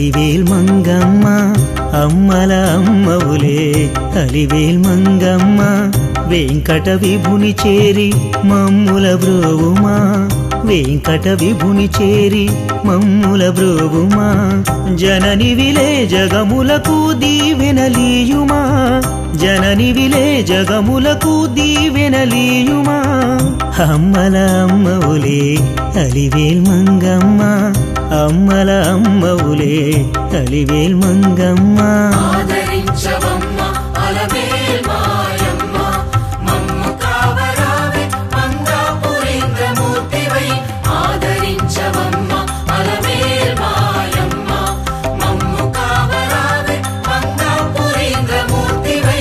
అలివేల్ మంగమ్మ అమ్మల అమ్మవులే అలివేల్ మంగమ్మ వెంకట విభుని చేరి మమ్ముల బ్రోవుమా వెంకట విభుని చేరి మమ్ముల బ్రోవుమా జనని విలే జగములకు దీవెనలీయుమా జనని విలే జగములకు దీవెనలీయుమా అమ్మల అమ్మవులే అలివేల్ మంగమ్మ అమ్మల అమ్మవులే అలివేల్ మంగమ్మ ఆదరించవమ్మ అలమేల్ మాయమ్మ మమ్ము కావరావే మంగాపురేంద్రమూర్తివై ఆదరించవమ్మ అలమేల్ మాయమ్మ మమ్ము కావరావే మంగాపురేంద్రమూర్తివై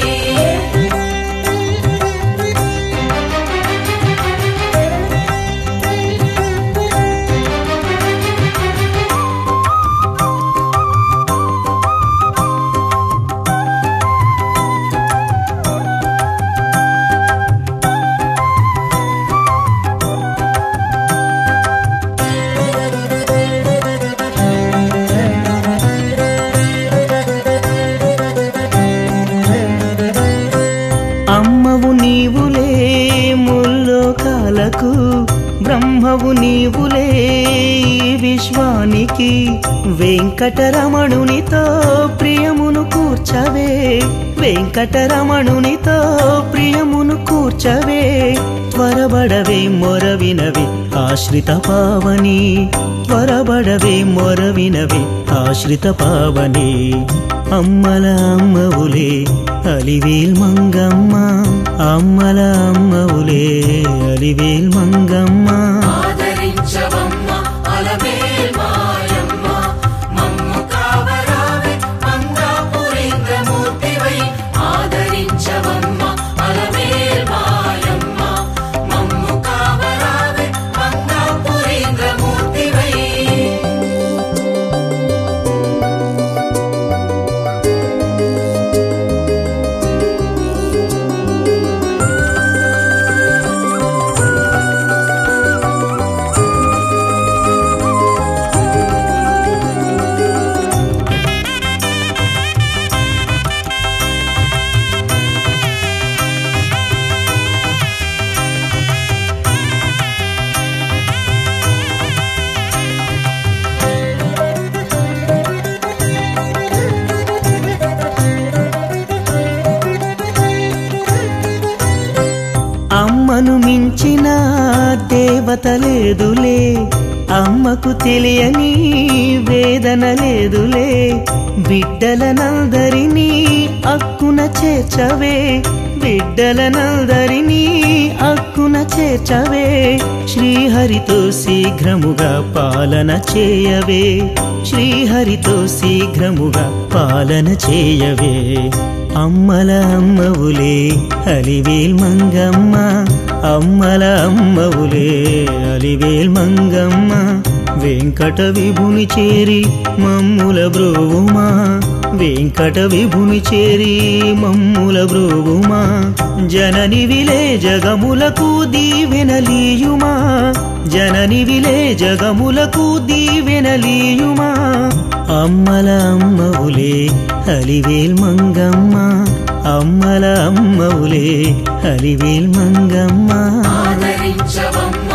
అమ్మవు నీవులే ముల్లోకాలకు బ్రహ్మవు నీవులే ఈ విశ్వానికి వెంకటరమణునితో ప్రియమును కూర్చవే వెంకటరమణునితో ప్రియమును కూర్చవే త్వరబడవే మొరవినవి ఆశ్రిత పావని త్వరబడవే మొరవినవి ఆశ్రిత పావని అమ్మల అమ్మవులే అలివేల్ మంగమ్మ అమ్మల అమ్మవులే అలివేల్ మంగమ్మ ఆదరించవమ్మ అలమేల్ మాయమ్మ మమ్ము కావరావే మంగాపురేంద్రమూర్తివై ఆదరించవమ్మ అలమేల్ మాయమ్మ మమ్ము కావరావే మంగాపురేంద్రమూర్తివై అమ్మను మించిన దేవత లేదులే అమ్మకు తెలియని వేదన లేదులే బిడ్డలనందరినీ అక్కున చేర్చవే బిడ్డలనందరినీ అక్కున చేర్చవే శ్రీహరితో శీఘ్రముగా పాలన చేయవే శ్రీహరితో శీఘ్రముగా పాలన చేయవే అమ్మల అమ్మవులే అలివేల్ మంగమ్మ అమ్మల అమ్మవులే అలివేల్ మంగమ్మ వెంకట విభుని చేరి మమ్ముల బ్రోవుమా వెంకట విభుని చేరి మమ్ముల బ్రోవుమా జనని విలే జగములకు దీవెనలీయుమా జనని విలే జగములకు దీవెనలీయుమా అమ్మల అమ్మవులే అలివేల్ మంగమ్మ అమ్మల అమ్మవులే అలివేల్ మంగమ్మ ఆదరించవమ్మ